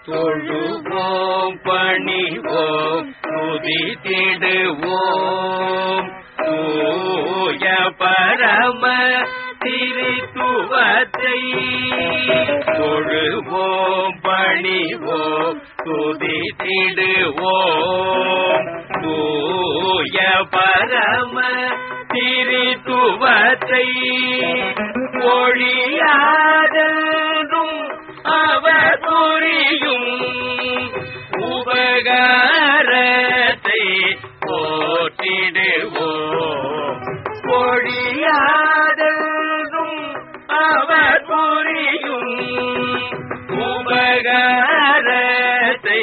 தொழுவோம் பணிவோம் துதித்திடுவோம் தூய பரம திருத்துவத்தை தொழுவோம் பணிவோம் துதித்திடுவோம் தூய பரம திருத்துவத்தை ஒழியாததும் அவர் புரியும் உபகாரத்தை போற்றிடுவோம் ஒழியாததும் அவர் புரியும் உபகாரத்தை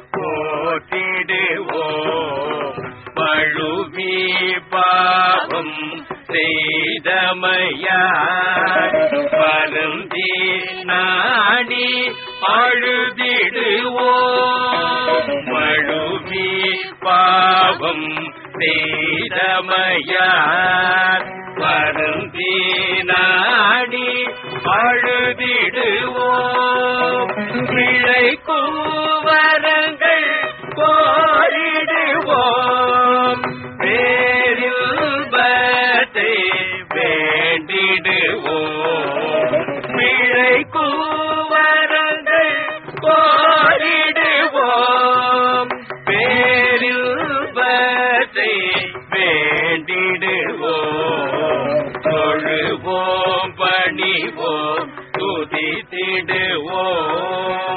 போற்றிடுவோம் பழுவி பாவம் செய்தமையார் வருந்தி நாடி அழுதிடுவோம் மழுவி பாவம் செய்தமையார் வருந்தி நாடி அழுதிடுவோம் பிழைக்கும் வரங்கள் கோரிடுவோம் பேரில்பத்தை வேண்டிடுவோம் பிழைக்கும் வரங்கள் கோரிடுவோம் பேரில்பத்தை வேண்டிடுவோம் தொழுவோம் பணிவோம் துதித்திடுவோம்